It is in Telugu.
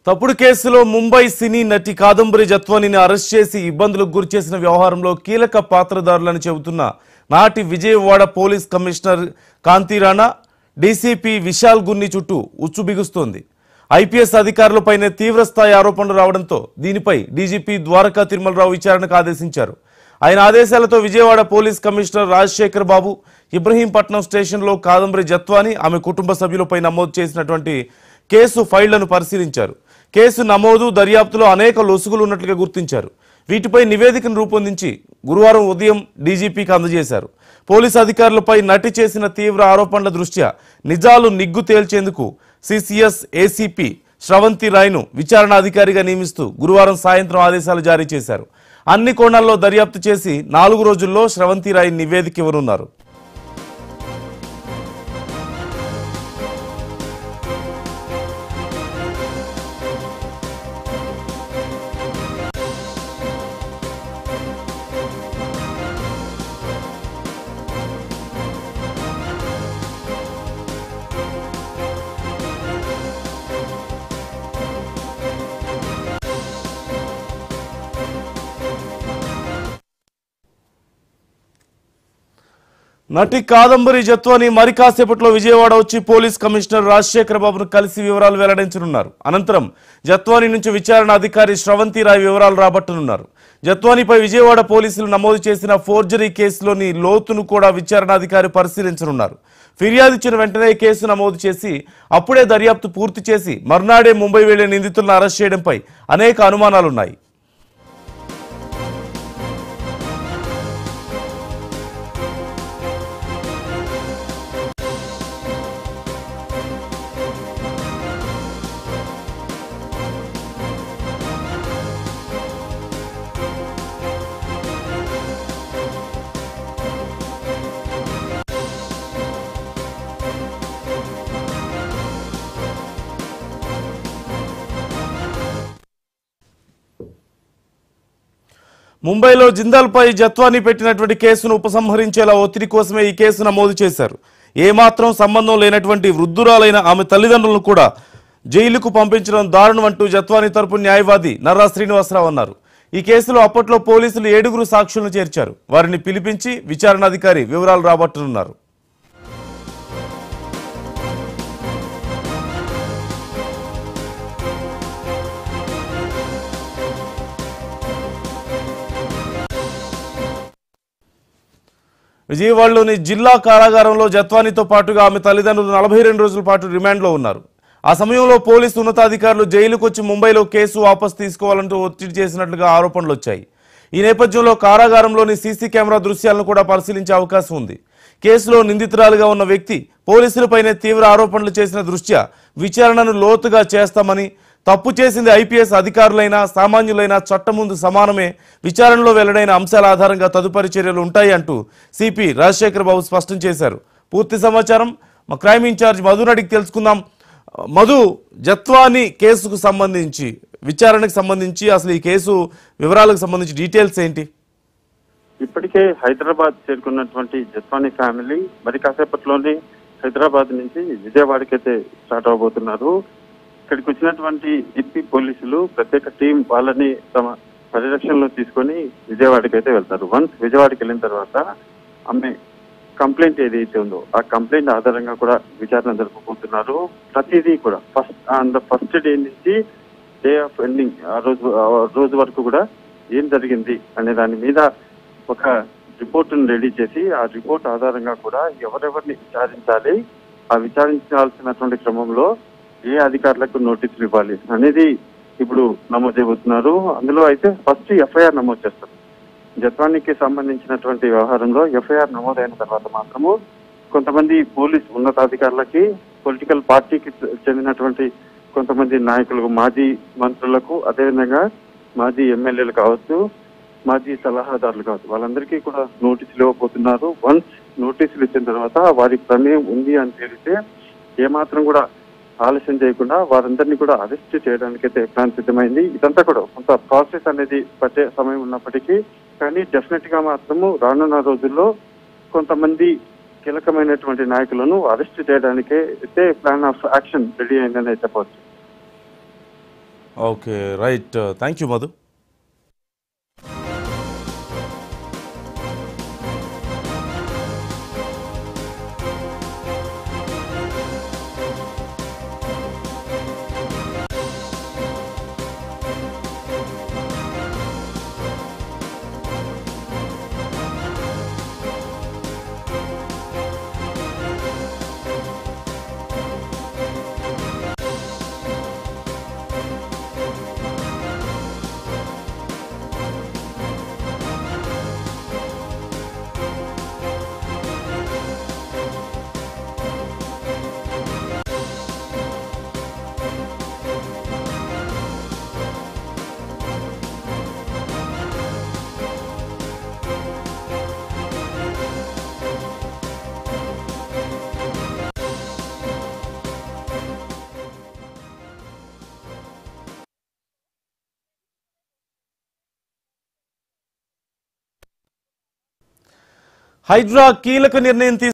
తప్పుడు కేసులో ముంబై సినీ నటి కాదంబరి జత్వానిని అరెస్ట్ చేసి ఇబ్బందులకు గురిచేసిన వ్యవహారంలో కీలక పాత్రదారులని చెబుతున్న నాటి Vijayawada police commissioner Kanthi Rana DCP Vishal Gunni చుట్టూ ఉచ్చు బిగుస్తోంది ఐపీఎస్ అధికారులపైనే తీవ్రస్థాయి ఆరోపణలు రావడంతో దీనిపై డీజీపీ ద్వారకా తిరుమలరావు విచారణకు ఆదేశించారు ఆయన ఆదేశాలతో విజయవాడ పోలీస్ కమిషనర్ రాజశేఖర్ బాబు ఇబ్రహీంపట్నం స్టేషన్లో కాదంబరి జత్వాని ఆమె కుటుంబ సభ్యులపై నమోదు చేసినటువంటి కేసు ఫైళ్లను పరిశీలించారు కేసు నమోదు దర్యాప్తులో అనేక లొసుగులు ఉన్నట్లుగా గుర్తించారు వీటిపై నివేదికను రూపొందించి గురువారం ఉదయం డీజీపీకి అందజేశారు పోలీసు అధికారులపై నటి చేసిన తీవ్ర ఆరోపణల దృష్ట్యా నిజాలు నిగ్గు తేల్చేందుకు సిసిఎస్ ఏసీపీ శ్రవంతి రాయ్ను విచారణ అధికారిగా నియమిస్తూ గురువారం సాయంత్రం ఆదేశాలు జారీ చేశారు అన్ని కోణాల్లో దర్యాప్తు చేసి నాలుగు రోజుల్లో శ్రవంతి రాయ్ నివేదిక ఇవ్వనున్నారు నటి కాదంబరి జత్వాని మరి కాసేపట్లో విజయవాడ వచ్చి పోలీస్ కమిషనర్ రాజశేఖర బాబును కలిసి వివరాలు వెల్లడించనున్నారు అనంతరం జత్వాని నుంచి విచారణ అధికారి శ్రవంతి రాయ్ వివరాలు రాబట్టనున్నారు జత్వానిపై విజయవాడ పోలీసులు నమోదు చేసిన ఫోర్జరీ కేసులోని లోతును కూడా విచారణ అధికారి పరిశీలించనున్నారు ఫిర్యాదు ఇచ్చిన వెంటనే కేసు నమోదు చేసి అప్పుడే దర్యాప్తు పూర్తి చేసి మర్నాడే ముంబై వెళ్లే నిందితులను అరెస్ట్ చేయడంపై అనేక అనుమానాలున్నాయి ముంబైలో జిందాల్పై జత్వాని పెట్టినటువంటి కేసును ఉపసంహరించేలా ఒత్తిడి కోసమే ఈ కేసు నమోదు చేశారు ఏమాత్రం సంబంధం లేనటువంటి వృద్ధురాలైన ఆమె తల్లిదండ్రులను కూడా జైలుకు పంపించడం దారుణం అంటూ జత్వాని తరపు న్యాయవాది నర్రా శ్రీనివాసరావు అన్నారు ఈ కేసులో అప్పట్లో పోలీసులు ఏడుగురు సాక్షులను చేర్చారు వారిని పిలిపించి విచారణాధికారి వివరాలు రాబట్టనున్నారు విజయవాడలోని జిల్లా కారాగారంలో జత్వానితో పాటుగా ఆమె తల్లిదండ్రులు నలభై రెండు రోజుల పాటు రిమాండ్లో ఉన్నారు ఆ సమయంలో పోలీసు ఉన్నతాధికారులు జైలుకు వచ్చి ముంబైలో కేసు వాపసు తీసుకోవాలంటూ ఒత్తిడి చేసినట్లుగా ఆరోపణలు వచ్చాయి ఈ నేపథ్యంలో కారాగారంలోని సీసీ కెమెరా దృశ్యాలను కూడా పరిశీలించే అవకాశం ఉంది కేసులో నిందితురాలుగా ఉన్న వ్యక్తి పోలీసులపైనే తీవ్ర ఆరోపణలు చేసిన దృష్ట్యా విచారణను లోతుగా చేస్తామని తప్పు చేసింది ఐపీఎస్ అధికారులైనా సామాన్యులైనా చట్టం ముందు సమానమే విచారణలో వెల్లడైన అంశాల ఆధారంగా తదుపరి చర్యలు ఉంటాయి అంటూ సిపి రాజశేఖర బాబు స్పష్టం చేశారు పూర్తి సమాచారం మా క్రైమ్ ఇన్ఛార్జ్ మధుని అడిగి తెలుసుకుందాం మధు జత్వాని కేసుకు సంబంధించి విచారణకు సంబంధించి అసలు ఈ కేసు వివరాలకు సంబంధించి డీటెయిల్స్ ఏంటి ఇప్పటికే హైదరాబాద్ చేరుకున్నటువంటి జస్వాని ఫ్యామిలీ మరి కాసేపట్లోనే హైదరాబాద్ నుంచి విజయవాడకి అయితే స్టార్ట్ అవబోతున్నారు ఇక్కడికి వచ్చినటువంటి ఏపీ పోలీసులు ప్రత్యేక టీం వాళ్ళని తమ పరిరక్షణలో తీసుకొని విజయవాడకి అయితే వెళ్తారు వన్స్ విజయవాడకి వెళ్ళిన తర్వాత ఆమె కంప్లైంట్ ఏదైతే ఉందో ఆ కంప్లైంట్ ఆధారంగా కూడా విచారణ జరపబోతున్నారు ప్రతిదీ కూడా first on the first day నుంచి డే ఆఫ్ ఎండింగ్ ఆ రోజు ఆ రోజు వరకు కూడా ఏం జరిగింది అనే దాని మీద ఒక రిపోర్ట్ను రెడీ చేసి ఆ రిపోర్ట్ ఆధారంగా కూడా ఎవరెవరిని విచారించాలి ఆ విచారించాల్సినటువంటి క్రమంలో ఏ అధికారులకు నోటీసులు ఇవ్వాలి అనేది ఇప్పుడు నమోదు చేయబోతున్నారు అందులో అయితే ఫస్ట్ ఎఫ్ఐఆర్ నమోదు చేస్తారు జత్వానికి సంబంధించినటువంటి వ్యవహారంలో ఎఫ్ఐఆర్ నమోదైన తర్వాత మాత్రము కొంతమంది పోలీస్ ఉన్నతాధికారులకి పొలిటికల్ పార్టీకి చెందినటువంటి కొంతమంది నాయకులకు మాజీ మంత్రులకు అదేవిధంగా మాజీ ఎమ్మెల్యేలు కావచ్చు మాజీ సలహాదారులు కావచ్చు వాళ్ళందరికీ కూడా నోటీసులు ఇవ్వబోతున్నారు వన్స్ నోటీసులు ఇచ్చిన తర్వాత వారి ప్రమేయం ఉంది అని తేలితే ఏమాత్రం కూడా ఆలస్యం చేయకుండా వారందరినీ కూడా అరెస్ట్ చేయడానికైతే ప్లాన్ సిద్ధమైంది ఇదంతా కూడా కొంత ప్రాసెస్ అనేది పట్టే సమయం ఉన్నప్పటికీ కానీ డెఫినెట్ గా మాత్రము రానున్న రోజుల్లో కొంతమంది కీలకమైనటువంటి నాయకులను అరెస్ట్ చేయడానికే అయితే ప్లాన్ ఆఫ్ యాక్షన్ రెడీ అయిందని చెప్పవచ్చు okay right thank you Madhu Hydraa కీలక నిర్ణయం తీసుకు